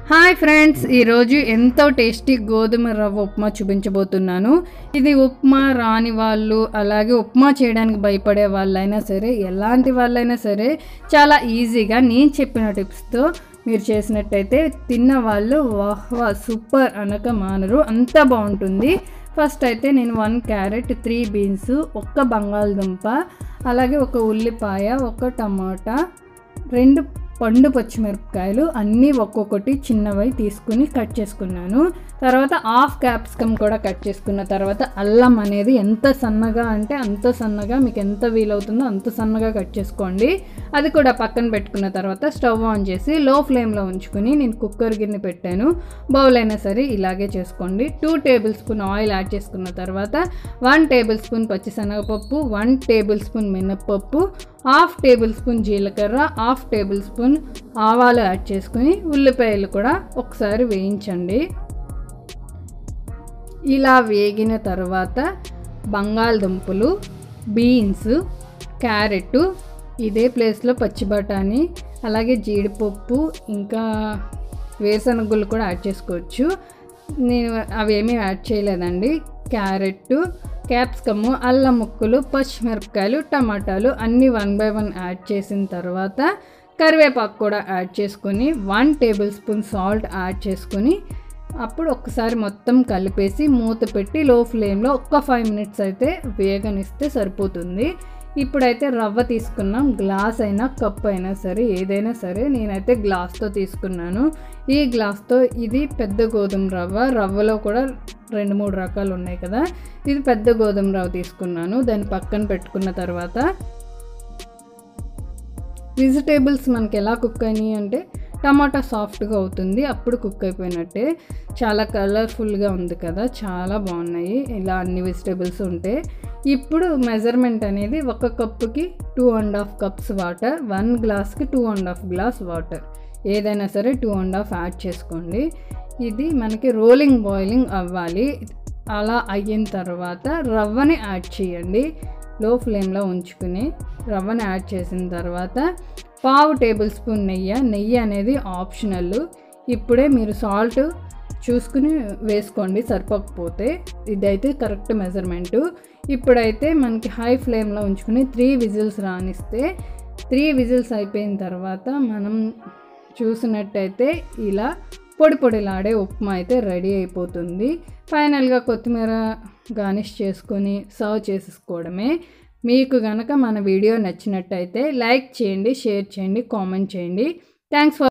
hi friends ఈరోజు ఎంతో tasty గోధుమ రవ్వ ఉప్మా చూపించబోతున్నాను ఇది ఉప్మా రాని వాళ్ళు అలాగే ఉప్మా చేయడానికి భయపడే వాళ్ళైనా సరే ఎలాంటి వాళ్ళైనా సరే చాలా ఈజీగా నేను చెప్పిన టిప్స్తో మీరు చేసినట్టయితే తిన్న వాళ్ళు వాహ్ వా సూపర్ అనక మానరు అంత బాగుంటుంది ఫస్ట్ అయితే నేను వన్ క్యారెట్ త్రీ బీన్స్ ఒక్క బంగాళదుంప అలాగే ఒక ఉల్లిపాయ ఒక టమాటా రెండు పండు పచ్చిమిరపకాయలు అన్నీ ఒక్కొక్కటి చిన్నవి తీసుకుని కట్ చేసుకున్నాను తర్వాత హాఫ్ క్యాప్సికమ్ కూడా కట్ చేసుకున్న తర్వాత అల్లం అనేది ఎంత సన్నగా అంటే అంత సన్నగా మీకు ఎంత వీలవుతుందో అంత సన్నగా కట్ చేసుకోండి అది కూడా పక్కన పెట్టుకున్న తర్వాత స్టవ్ ఆన్ చేసి లో ఫ్లేమ్లో ఉంచుకుని నేను కుక్కర్ గిన్నె పెట్టాను బౌల్ అయినా సరే ఇలాగే చేసుకోండి two tablespoon oil add చేసుకున్న తర్వాత వన్ టేబుల్ స్పూన్ పచ్చిశనగపప్పు వన్ టేబుల్ స్పూన్ మినప్పప్పు హాఫ్ టేబుల్ స్పూన్ జీలకర్ర హాఫ్ టేబుల్ స్పూన్ ఆవాలు యాడ్ చేసుకుని ఉల్లిపాయలు కూడా ఒకసారి వేయించండి ఇలా వేగిన తర్వాత బంగాళదుంపలు బీన్స్ క్యారెట్ ఇదే ప్లేస్లో పచ్చి బఠానీ అలాగే జీడిపప్పు ఇంకా వేరుశనగుళ్ళు కూడా యాడ్ చేసుకోవచ్చు నేను అవేమీ యాడ్ చేయలేదండి క్యారెట్ క్యాప్సికము అల్లం ముక్కలు పచ్చిమిరపకాయలు టమాటాలు అన్నీ వన్ బై వన్ యాడ్ చేసిన తర్వాత కరివేపాకు కూడా యాడ్ చేసుకొని one tablespoon salt add చేసుకొని అప్పుడు ఒక్కసారి మొత్తం కలిపేసి మూత పెట్టి లో ఫ్లేమ్లో ఒక్క ఫైవ్ మినిట్స్ అయితే వేగనిస్తే సరిపోతుంది ఇప్పుడైతే రవ్వ తీసుకున్నాం గ్లాస్ అయినా కప్ అయినా సరే ఏదైనా సరే నేనైతే గ్లాస్తో తీసుకున్నాను ఈ గ్లాస్తో ఇది పెద్ద గోధుమ రవ్వ రవ్వలో కూడా రెండు మూడు రకాలు ఉన్నాయి కదా ఇది పెద్ద గోధుమ రవ్వ తీసుకున్నాను దాన్ని పక్కన పెట్టుకున్న తర్వాత వెజిటేబుల్స్ మనకి ఎలా కుక్ అయినాయి అంటే టమాటా సాఫ్ట్గా అవుతుంది అప్పుడు కుక్ అయిపోయినట్టే చాలా కలర్ఫుల్గా ఉంది కదా చాలా బాగున్నాయి ఇలా అన్ని వెజిటేబుల్స్ ఉంటే ఇప్పుడు మెజర్మెంట్ అనేది ఒక కప్పుకి two and half cups water one గ్లాస్కి two and half glass water ఏదైనా సరే టూ అండ్ హాఫ్ యాడ్ చేసుకోండి ఇది మనకి రోలింగ్ బాయిలింగ్ అవ్వాలి అలా అయిన తర్వాత రవ్వని యాడ్ చేయండి లో ఫ్లేమ్లో ఉంచుకుని రవ్వని యాడ్ చేసిన తర్వాత పావు టేబుల్ స్పూన్ నెయ్యి నెయ్యి అనేది ఆప్షనల్ ఇప్పుడే మీరు సాల్ట్ చూసుకుని వేసుకోండి సరిపోకపోతే ఇదైతే కరెక్ట్ మెజర్మెంటు ఇప్పుడైతే మనకి హై ఫ్లేమ్లో ఉంచుకుని త్రీ విజిల్స్ రానిస్తే త్రీ విజిల్స్ అయిపోయిన తర్వాత మనం చూసినట్టయితే ఇలా పొడి పొడిలాడే ఉప్మా అయితే రెడీ అయిపోతుంది ఫైనల్గా కొత్తిమీర గార్నిష్ చేసుకొని సర్వ్ చేసేసుకోవడమే మీకు కనుక మన వీడియో నచ్చినట్టయితే లైక్ చేయండి షేర్ చేయండి కామెంట్ చేయండి థ్యాంక్స్ ఫర్